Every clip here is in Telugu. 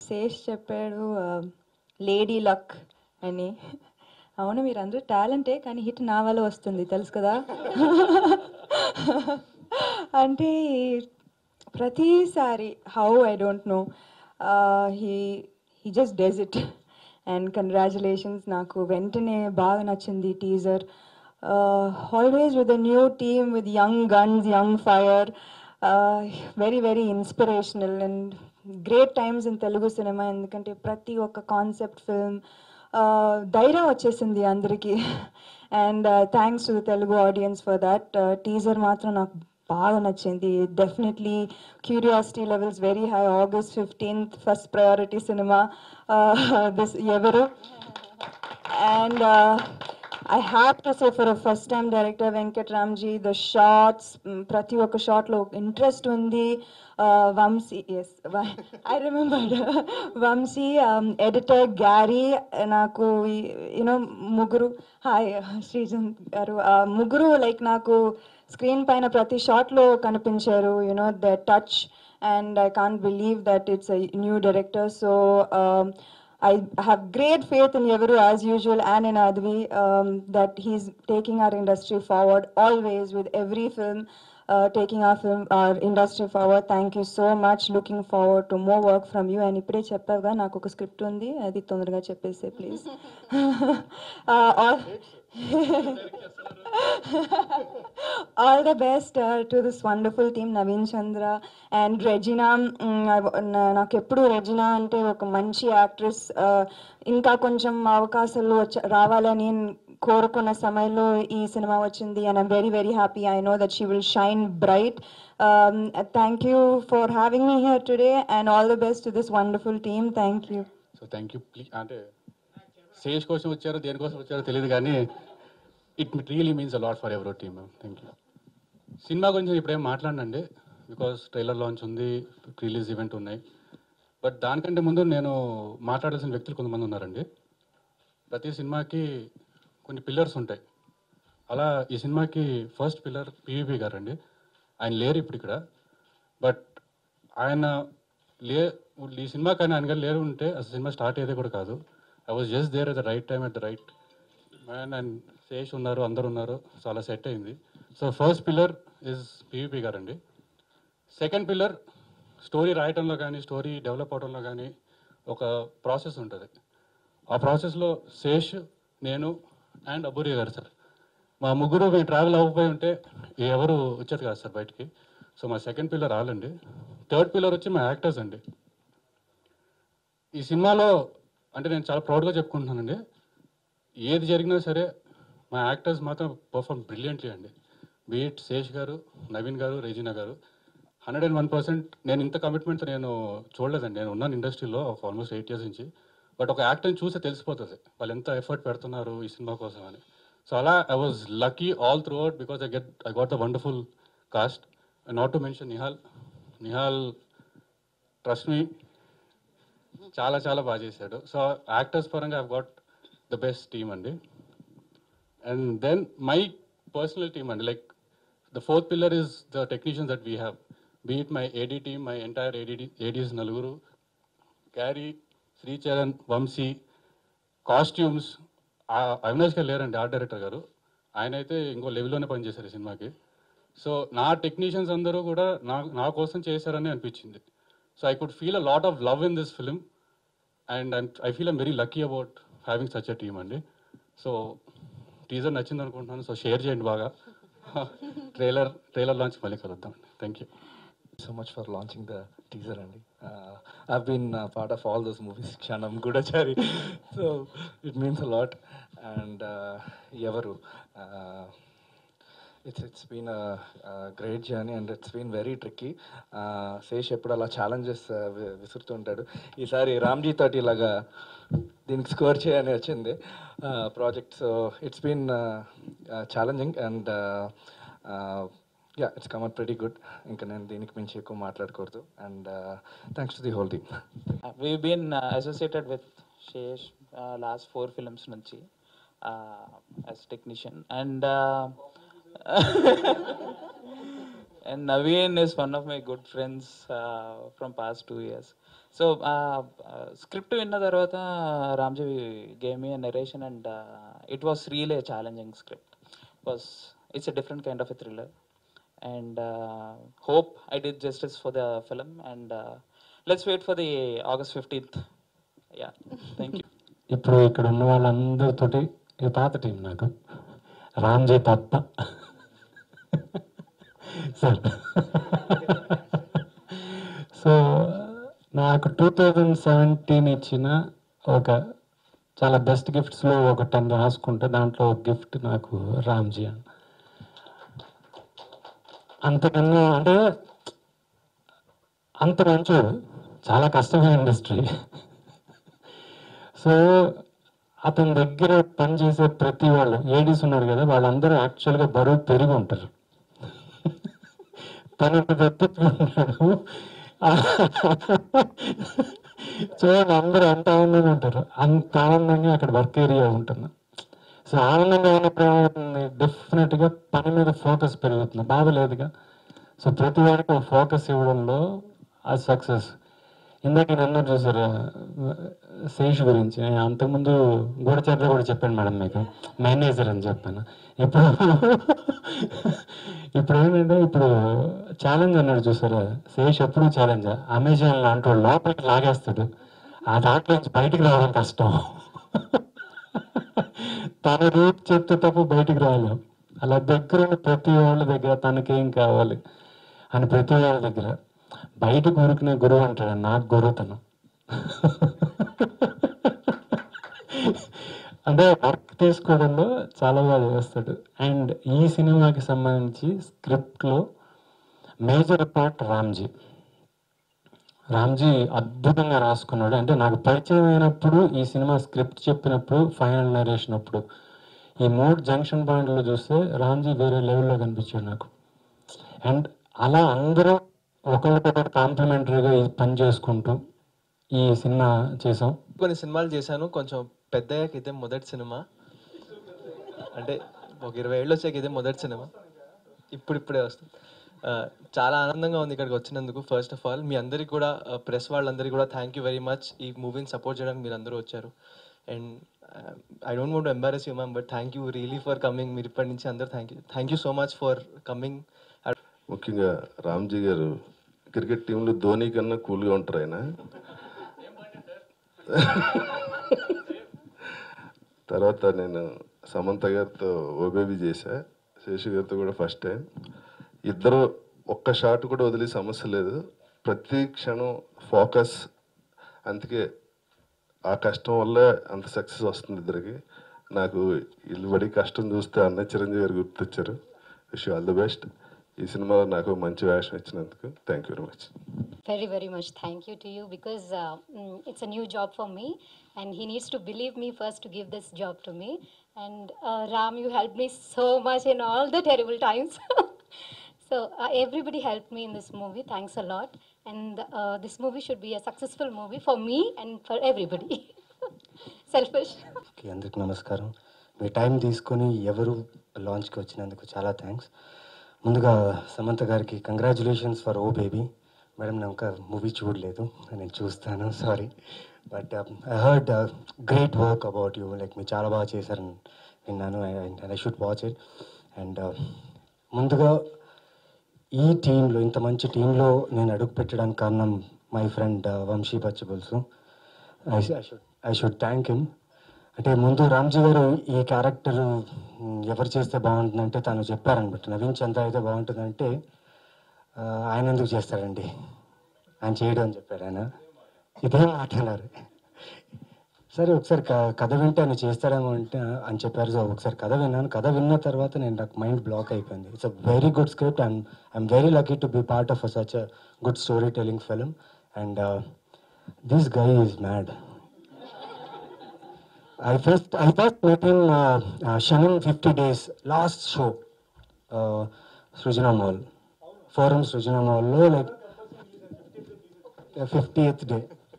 శేష్ చెప్పాడు లేడీ లక్ అని అవును మీరు అందరూ టాలెంటే కానీ హిట్ నా వల్ల వస్తుంది తెలుసు కదా అంటే ప్రతిసారి how I don't know he he just does it and congratulations నాకు వెంటనే బాగా నచ్చింది teaser always with a new team with young guns young fire very very inspirational and great times in Telugu cinema ఎందుకంటే ప్రతి ఒక్క కాన్సెప్ట్ ఫిల్మ్ ధైర్యం వచ్చేసింది అందరికీ and thanks to Telugu audiences for that teaser మాత్రం నాకు బాగా నచ్చింది definitely curiosity levels very high August fifteenth first priority cinema this ఎవరు and I have to say for first time director Venkat Ramji the shorts ప్రతి ఒక్క షాట్లో ఇంట్రెస్ట్ ఉంది Vamsi yes I remember Vamsi editor Garry నాకు యూనో ముగ్గురు హాయ్ శ్రీజన్ గారు ముగ్గురు లైక్ నాకు స్క్రీన్ పైన ప్రతి షాట్లో కనిపించారు you know the touch and I can't believe that it's new director so I have great faith in Yavaru as usual and in Advi um, that he's taking our industry forward always with every film, uh, taking our film, our industry forward. Thank you so much. Looking forward to more work from you. And ఇప్పుడే చెప్పావుగా నాకు ఒక స్క్రిప్ట్ ఉంది అది తొందరగా చెప్పేసే please all the best to this wonderful team Naveen Chandra and Regina నాకు ఎప్పుడు రెజినా అంటే ఒక మంచి యాక్ట్రెస్ ఇంకా కొంచెం అవకాశాలు వచ్చ రావాలని కోరుకున్న సమయంలో ఈ సినిమా వచ్చింది and I'm very very happy I know that she will shine bright thank you for having me here today and all the best to this wonderful team thank you so thank you please అంటే సేజ్ కోసం వచ్చారో దేనికోసం వచ్చారో తెలియదు కానీ it really means a lot for ఎవరో టీమ్ థ్యాంక్ యూ సినిమా గురించి ఇప్పుడేం మాట్లాడండి బికాస్ ట్రైలర్ లాంచ్ ఉంది రిలీజ్ ఈవెంట్ ఉన్నాయి బట్ దానికంటే ముందు నేను మాట్లాడాల్సిన వ్యక్తులు కొంతమంది ఉన్నారండి ప్రతి సినిమాకి కొన్ని పిల్లర్స్ ఉంటాయి అలా ఈ సినిమాకి ఫస్ట్ పిల్లర్ పివిపి గారు అండి ఆయన లేరు ఇప్పుడు ఇక్కడ బట్ ఆయన లే ఈ సినిమాకి ఆయన ఆయన గారు లేరు ఉంటే అసలు సినిమా స్టార్ట్ అయ్యేది కూడా కాదు I was just there at the right time at the right man and Sesh ఉన్నారు అందరు ఉన్నారు చాలా సెట్ అయింది so first pillar is PVP garu అండి సెకండ్ పిల్లర్ స్టోరీ రాయటంలో కానీ స్టోరీ డెవలప్ అవడంలో కానీ ఒక ప్రాసెస్ ఉంటుంది ఆ ప్రాసెస్లో శేష్ నేను అండ్ అబూరి గారు సార్ మా ముగ్గురు మేము ట్రావెల్ అవ్వకపోయి ఉంటే ఎవరు వచ్చారు కాదు సార్ బయటికి సో మా సెకండ్ పిల్లర్ రాలండి థర్డ్ పిల్లర్ వచ్చి మా యాక్టర్స్ అండి ఈ సినిమాలో అంటే నేను చాలా ప్రౌడ్గా చెప్పుకుంటున్నానండి ఏది జరిగినా సరే మా యాక్టర్స్ మాత్రం పర్ఫార్మ్ బ్రిలియంట్లీ అండి బీట్ శేష్ గారు నవీన్ గారు రెజినా గారు హండ్రెడ్ అండ్ వన్ పర్సెంట్ నేను ఇంత కమిట్మెంట్ నేను చూడలేదండి నేను ఉన్నాను ఇండస్ట్రీలో ఒక ఆల్మోస్ట్ ఎయిట్ ఇయర్స్ నుంచి బట్ ఒక యాక్టర్ని చూస్తే తెలిసిపోతుంది వాళ్ళు ఎంత ఎఫర్ట్ పెడుతున్నారు ఈ సినిమా కోసం అని సో అలా I was lucky all throughout because I get I got the wonderful cast not to mention Nihal Nihal trust me చాలా చాలా బాగా చేశాడు సో యాక్టర్స్ పరంగా I got the best team అండి and then my personal team అండి like the fourth pillar is the technicians that we have be it my AD team my entire AD ADs నలుగురు క్యారీ శ్రీచరణ్ వంశీ కాస్ట్యూమ్స్ అవినాష్ గారు లేరండి ఆర్ట్ డైరెక్టర్ గారు ఆయన అయితే ఇంకో లెవెల్లోనే పనిచేశారు ఈ సినిమాకి సో నా టెక్నీషియన్స్ అందరూ కూడా నా నా కోసం చేశారని అనిపించింది so I could feel a lot of love in this film and I feel I'm very lucky about having such a team అండి సో టీజర్ నచ్చింది అనుకుంటున్నాను సో షేర్ చేయండి బాగా ట్రైలర్ ట్రైలర్ లాంచ్ మళ్ళీ కలుద్దాం thank you so much for launching the teaser andy uh, i've been uh, part of all those movies kshanam gudachari so it means a lot and uh, yavaru uh, it's it's been a, a great journey and it's been very tricky Sesh ఎప్పుడు అలా ఛాలెంజెస్ విసురుతుంటాడు ఈసారి రామ్జీ తోటి ఇలాగా దీనికి స్కోర్ చేయని వచ్చింది project so it's been challenging and yeah it's come out very good ఇంకా నేను దీనికి మించి ఎక్కువ మాట్లాడకూడదు and thanks to the whole team Uh, we've been uh, associated with Shesh uh, last four films nunchi uh, as technician and uh, and Naveen is one of my good friends uh, from past two years. So script విన్న తర్వాత Ramji gave me narration and it was real a challenging script because it's a different kind of a thriller and hope I did justice for the film and let's wait for the August fifteenth yeah thank you ఇప్పుడు ఇక్కడ ఉన్న వాళ్ళందరితోటి ఇది పాత టీం నాకు రామ్జీ తప్ప సార్ సో నాకు టూ థౌజండ్ సెవెంటీన్ ఇచ్చిన ఒక చాలా బెస్ట్ గిఫ్ట్స్లో ఒక టెన్ రాసుకుంటే దాంట్లో ఒక గిఫ్ట్ నాకు రామ్జీ అని అంతకన్నా అంటే అంత మంచోడు చాలా కష్టమైన ఇండస్ట్రీ సో అతని దగ్గర పనిచేసే ప్రతి వాళ్ళు ఏడీస్ ఉన్నారు కదా వాళ్ళందరూ యాక్చువల్గా బరువు పెరిగి ఉంటారు తను పెట్టుకున్నాడు చూడండి అందరూ ఎంత ఆనందంగా ఉంటారు అంత ఆనందంగా అక్కడ వర్క్ ఏరియా ఉంటుంది సో ఆనందంగా ఉన్నప్పుడు ఏమవుతుంది డెఫినెట్గా పని మీద ఫోకస్ పెరుగుతుంది బాధ లేదుగా సో ప్రతి వాడికి ఒక ఫోకస్ ఇవ్వడంలో అది సక్సెస్ ఇందాక నన్ను చూసారు శేష్ గురించి నేను అంతకుముందు గూడచర్ల కూడా చెప్పాను మేడం మీకు మేనేజర్ అని చెప్పాను ఇప్పుడు ఇప్పుడు ఏంటంటే ఇప్పుడు ఛాలెంజ్ అన్నాడు చూసారా శేష్ ఎప్పుడు ఛాలెంజ్ అమెజాన్ లాంటి వాడు లోపలికి లాగేస్తాడు ఆ దాంట్లో నుంచి బయటికి రావడం కష్టం తన రూట్ చెప్తే తప్ప బయటికి రాలేం అలా దగ్గర ఉన్న ప్రతి వాళ్ళ దగ్గర తనకేం కావాలి అని ప్రతి వాళ్ళ దగ్గర బయట గురుకునే గురువు అంటాడు నాకు గురువుతను అంటే వర్క్ తీసుకోవడంలో చాలా బాగా చేస్తాడు అండ్ ఈ సినిమాకి సంబంధించి స్క్రిప్ట్లో మేజర్ పార్ట్ రామ్జీ రామ్జీ అద్భుతంగా రాసుకున్నాడు అంటే నాకు పరిచయం అయినప్పుడు ఈ సినిమా స్క్రిప్ట్ చెప్పినప్పుడు ఫైనల్ నరేషన్ అప్పుడు ఈ మూడు జంక్షన్ పాయింట్లో చూస్తే రామ్జీ వేరే లెవెల్లో కనిపించాడు నాకు అండ్ అలా అందరూ ఒకరికొకరు కాంప్లిమెంటరీగా ఈ పని చేసుకుంటూ ఈ సినిమా చేసాం కొన్ని సినిమాలు చేశాను కొంచెం పెద్దయ్యాక ఇదే మొదటి సినిమా అంటే ఒక ఇరవై ఏళ్ళు వచ్చాక ఇదే మొదటి సినిమా ఇప్పుడు ఇప్పుడే వస్తుంది ఆ, చాలా ఆనందంగా ఉంది ఇక్కడికి వచ్చినందుకు ఫస్ట్ ఆఫ్ ఆల్ మీ అందరికీ కూడా ప్రెస్ వాళ్ళందరికీ కూడా థ్యాంక్ యూ వెరీ మచ్ ఈ మూవీని సపోర్ట్ చేయడానికి మీరు అందరూ వచ్చారు and I don't want embarrass you ma'am but thank you really for coming మీరు ఇప్పటి నుంచి అందరూ thank you thank you so much for coming ముఖ్యంగా రామ్జీ గారు క్రికెట్ టీంలో ధోని కన్నా కూల్గా ఉంటారు ఆయన తర్వాత నేను సమంత గారితో ఓబేబీ చేశా శేషు గారితో కూడా ఫస్ట్ టైం ఇద్దరు ఒక్క షాట్ కూడా వదిలే సమస్య లేదు ప్రతి క్షణం ఫోకస్ అందుకే ఆ కష్టం వల్ల అంత సక్సెస్ వస్తుంది ఇద్దరికి నాకు ఇల్లు పడి కష్టం చూస్తే అన్న చిరంజీవి గారు గుర్తొచ్చారు విష్ ఆల్ ది బెస్ట్ ఈ సినిమాలో నాకు మంచి వేషం ఇచ్చినందుకు thank you very much very very much thank you to you because uh, mm, it's a new job for me and he needs to believe me first to give this job to me and uh, ram you helped me so much in all the terrible times so uh, everybody helped me in this movie thanks a lot and uh, this movie should be a successful movie for me and for everybody selfish okay అందరికి నమస్కారం మీ టైం తీసుకొని ఎవరు లాంచ్కి వచ్చినందుకు చాలా థ్యాంక్స్ ముందుగా సమంత గారికి congratulations for oh baby madam నేను ఇంకా మూవీ చూడలేదు నేను చూస్తాను sorry but I heard great work about you like మీరు చాలా బాగా చేశారని విన్నాను and I should watch it and ముందుగా ఈ టీంలో ఇంత మంచి టీంలో నేను అడుగు పెట్టడానికి కారణం my friend Vamsi Pachipulusu I should I should thank him అంటే ముందు రామ్జీ గారు ఈ క్యారెక్టర్ ఎవరు చేస్తే బాగుంటుందంటే తను చెప్పారనమాట నవీన్ చంద్ర అయితే బాగుంటుందంటే ఆ, ఆయన ఎందుకు చేస్తాడండి ఆయన చేయడం అని చెప్పాడు ఆయన ఇదే మాట అన్నారు సరే ఒకసారి క- కథ వింటే ఆయన చేస్తాడేమో అంటే అని చెప్పారు సో ఒకసారి కథ విన్నాను కథ విన్న తర్వాత నేను నాకు మైండ్ బ్లాక్ అయిపోయింది it's a very good script and I'm very lucky to be part of such a good story telling film and this guy is mad I first I first met in uh, uh, Shannon 50 days last show, uh, Srijana Mall, Forum Srijana Mall లో like fiftieth day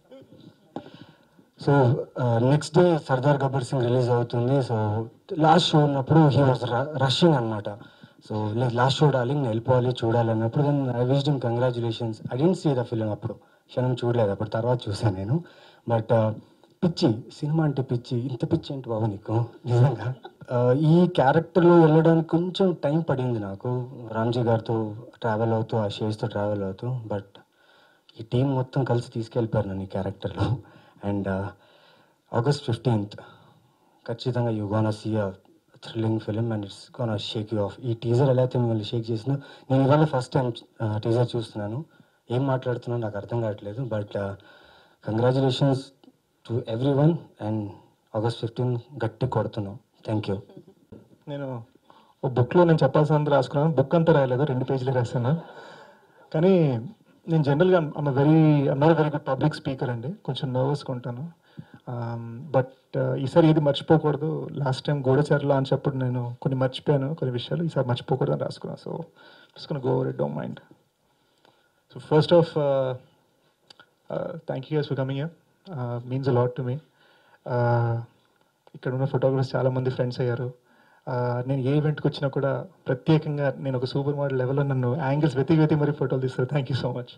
so next day Sardaar Gabbar Singh release అవుతుంది సో లాస్ట్ షో ఉన్నప్పుడు హీ వాజ్ రషింగ్ అనమాట సో లాస్ట్ షో డార్లింగ్ నేను వెళ్ళిపోవాలి చూడాలి అన్నప్పుడు then I wished him congratulations I didn't see the film అప్పుడు క్షణం చూడలేదు అప్పుడు తర్వాత చూసాను నేను బట్ పిచ్చి సినిమా అంటే పిచ్చి ఇంత పిచ్చి ఏంటి బాబు నీకు నిజంగా ఆ, ఈ క్యారెక్టర్లో వెళ్ళడానికి కొంచెం టైం పడింది నాకు రామ్జీ గారితో ట్రావెల్ అవుతూ ఆ షేర్స్తో ట్రావెల్ అవుతూ బట్ ఈ టీం మొత్తం కలిసి తీసుకెళ్ళిపోయారు నన్ను ఈ క్యారెక్టర్లో అండ్ ఆగస్ట్ ఫిఫ్టీన్త్ ఖచ్చితంగా you gonna see a thrilling film and it's gonna shake you off ఈ టీజర్ ఎలా అయితే మిమ్మల్ని షేక్ చేసిందో నేను ఇవాళ ఫస్ట్ టైం టీజర్ చూస్తున్నాను ఏం మాట్లాడుతున్నాను నాకు అర్థం కావట్లేదు but congratulations to everyone and August fifteen గట్టి కొడుతున్నాం థ్యాంక్ యూ నేను ఓ బుక్లో నేను చెప్పాల్సినంత రాసుకున్నాను బుక్ అంతా రాయలేదు రెండు పేజీలు రాశాను కానీ నేను జనరల్గా I'm very I'm not very good public speaker అండి కొంచెం నర్వస్గా ఉంటాను బట్ ఈసారి ఏది మర్చిపోకూడదు లాస్ట్ టైం గూఢచారులో అని చెప్పప్పుడు నేను కొన్ని మర్చిపోయాను కొన్ని విషయాలు ఈసారి మర్చిపోకూడదు అని రాసుకున్నాను సో తీసుకుని go over it don't mind so first of thank you for coming means a lot to me ఇక్కడ ఉన్న ఫోటోగ్రఫర్స్ చాలామంది ఫ్రెండ్స్ అయ్యారు ఆ, నేను ఏ ఈవెంట్కి వచ్చినా కూడా ప్రత్యేకంగా నేను ఒక సూపర్ మోడల్ లెవెల్లో నన్ను యాంగిల్స్ వెతికి వెతికి మరీ ఫోటోలు తీస్తారు thank you so much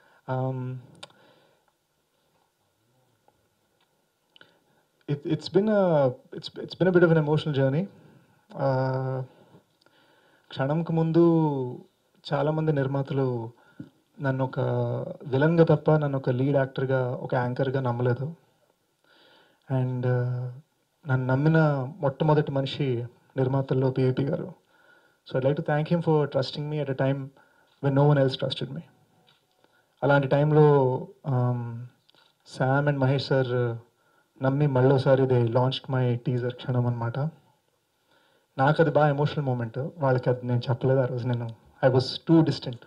it, it's been a it's it's been a bit of an emotional journey. Uh, క్షణంకు ముందు చాలామంది నిర్మాతలు నన్ను ఒక విలన్గా తప్ప నన్ను ఒక లీడ్ యాక్టర్గా ఒక యాంకర్గా నమ్మలేదు అండ్ నన్ను నమ్మిన మొట్టమొదటి మనిషి నిర్మాతల్లో పివిపి గారు so I like to thank him for trusting me at a time when no one else trusted me అలాంటి టైంలో శామ్ అండ్ మహేష్ సార్ నమ్మి మళ్ళోసారి they launch my teaser Kshanam అనమాట నాకు అది బాగా ఎమోషనల్ మూమెంట్ వాళ్ళకి అది నేను చెప్పలేదు ఆ రోజు నేను ఐ వాజ్ టూ డిస్టెంట్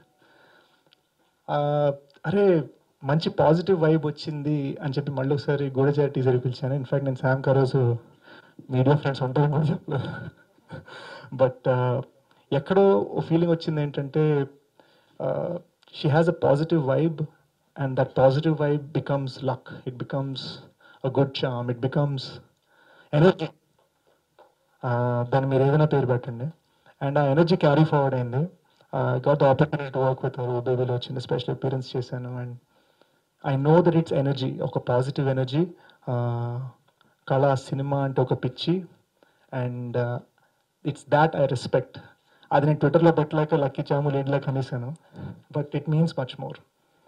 అరే మంచి పాజిటివ్ వైబ్ వచ్చింది అని చెప్పి మళ్ళీ ఒకసారి గూడచారి టీజర్ పిలిచాను ఇన్ఫాక్ట్ నేను శామ్కి ఆ రోజు మీడియా ఫ్రెండ్స్ ఉంటారని కూడా చెప్పలేదు బట్ ఎక్కడో ఫీలింగ్ వచ్చింది ఏంటంటే she has a positive vibe and that positive vibe becomes luck it becomes a good charm it becomes energy దాన్ని మీరు ఏదైనా పేరు పెట్టండి అండ్ ఆ ఎనర్జీ క్యారీ ఫార్వర్డ్ అయింది got the opportunity to work with oh బేబీలో చిన్న స్పెషల్ అపీరెన్స్ చేశాను and I know that it's energy ఒక పాజిటివ్ ఎనర్జీ కళ సినిమా అంటే ఒక పిచ్చి and it's that I respect అది నేను ట్విట్టర్లో పెట్టలేక లక్కీ చాము లేడ్లేక అనేసాను but it means much more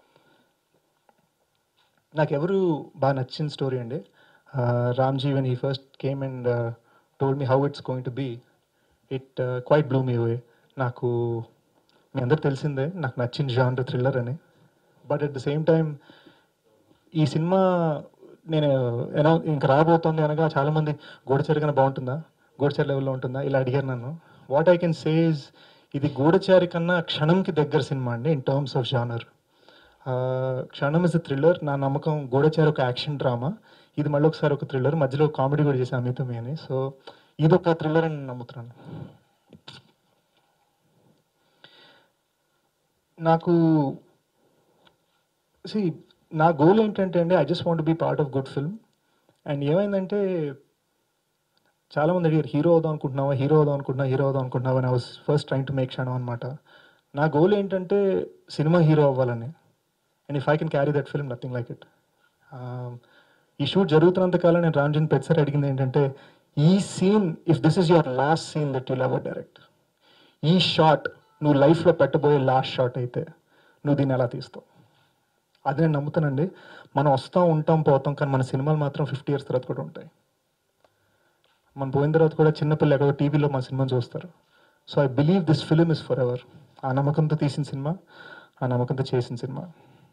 నాకు ఎవరు బాగా నచ్చిన స్టోరీ అండి Ramji when he first came and told me how it's going to be it quite blew me way నాకు మీ అందరికి తెలిసిందే నాకు నచ్చిన జానర్ థ్రిల్లర్ అని but at the same time ఈ సినిమా నేను ఎలా ఇంకా రాబోతోంది అనగా చాలామంది గూఢచారి కన్నా బాగుంటుందా గూఢచారి లెవెల్లో ఉంటుందా ఇలా అడిగారు నన్ను వాట్ ఐ కెన్ సేజ్ ఇది గూఢచారి కన్నా క్షణంకి దగ్గర సినిమా అండి in terms of genre Kshanam is thriller నా నమ్మకం గూఢచారి ఒక యాక్షన్ డ్రామా ఇది మళ్ళీ ఒకసారి ఒక థ్రిల్లర్ మధ్యలో కామెడీ కూడా చేశాను అమితమి అని సో ఇది ఒక థ్రిల్లర్ అని నేను నమ్ముతున్నాను నాకు సి నా గోల్ ఏంటంటే అండి I just want be part of good film and ఏమైందంటే చాలామంది అడిగారు హీరో అవుదాం అనుకుంటున్నావా హీరో అవుదాం అనుకుంటున్నా హీరో అవుదాం అనుకుంటున్నావా అని I was first trying to make Kshanam అనమాట నా గోల్ ఏంటంటే సినిమా హీరో అవ్వాలని and if I can carry that film nothing like it ఈ షూట్ జరుగుతున్నంత కాలం నేను రామ్జన్ పెద్దారు అడిగింది ఏంటంటే ఈ scene if this is your last scene that you'll ever direct ఈ షాట్ నువ్వు లైఫ్లో పెట్టబోయే లాస్ట్ షాట్ అయితే నువ్వు దీన్ని ఎలా తీస్తావు అది నేను నమ్ముతానండి మనం వస్తాం ఉంటాం పోతాం కానీ మన సినిమాలు మాత్రం ఫిఫ్టీ ఇయర్స్ తర్వాత కూడా ఉంటాయి మనం పోయిన తర్వాత కూడా చిన్నపిల్లలు ఎక్కడో టీవీలో మన సినిమాని చూస్తారు so I believe this film is for ever ఆ నమ్మకంతో తీసిన సినిమా ఆ నమ్మకంతో చేసిన సినిమా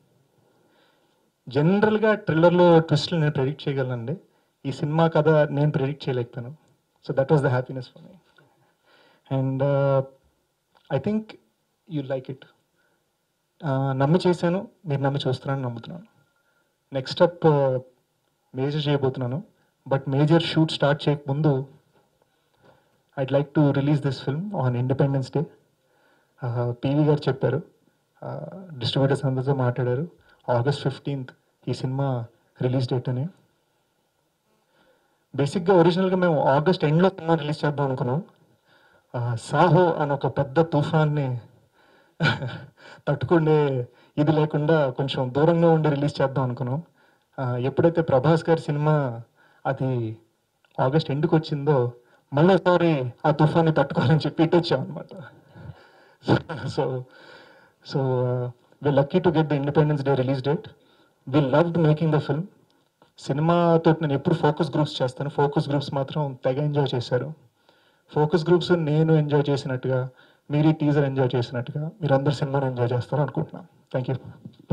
జనరల్గా ట్రిల్లర్లో ట్విస్ట్లు నేను ప్రెడిక్ట్ చేయగలనండి ఈ సినిమా కథ నేను ప్రెడిక్ట్ చేయలేకపోయాను so that was the happiness for me and I think you like it నమ్మి చేశాను మీరు నమ్మి చూస్తున్నారని నమ్ముతున్నాను నెక్స్ట్ స్టెప్ మేజర్ చేయబోతున్నాను బట్ మేజర్ షూట్ స్టార్ట్ చేయకముందు I'd like to release this film on Independence Day PV గారు చెప్పారు డిస్ట్రిబ్యూటర్స్ అందరితో మాట్లాడారు ఆగస్ట్ ఫిఫ్టీన్త్ ఈ సినిమా రిలీజ్ డేట్ అని బేసిక్గా ఒరిజినల్గా మేము ఆగస్ట్ ఎండ్లో సినిమా రిలీజ్ చేద్దాం అనుకున్నాం ఆ, సాహో అని ఒక పెద్ద తుఫాన్ని తట్టుకుండే ఇది లేకుండా కొంచెం దూరంగా ఉండి రిలీజ్ చేద్దాం అనుకున్నాం ఆ, ఎప్పుడైతే ప్రభాస్ గారి సినిమా అది ఆగస్ట్ ఎండ్కి వచ్చిందో మళ్ళీ ఒకసారి ఆ తుఫాన్ని తట్టుకోవాలని చెప్పి ఇటు వచ్చాం అనమాట so so we lucky to get the Independence Day release date we loved making the film సినిమాతో నేను ఎప్పుడు ఫోకస్ గ్రూప్స్ చేస్తాను ఫోకస్ గ్రూప్స్ మాత్రం తెగ ఎంజాయ్ చేశారు ఫోకస్ గ్రూప్స్ నేను ఎంజాయ్ చేసినట్టుగా మీరు ఈ టీజర్ ఎంజాయ్ చేసినట్టుగా మీరు అందరు సినిమాని ఎంజాయ్ చేస్తారు అనుకుంటున్నాను థ్యాంక్ యూ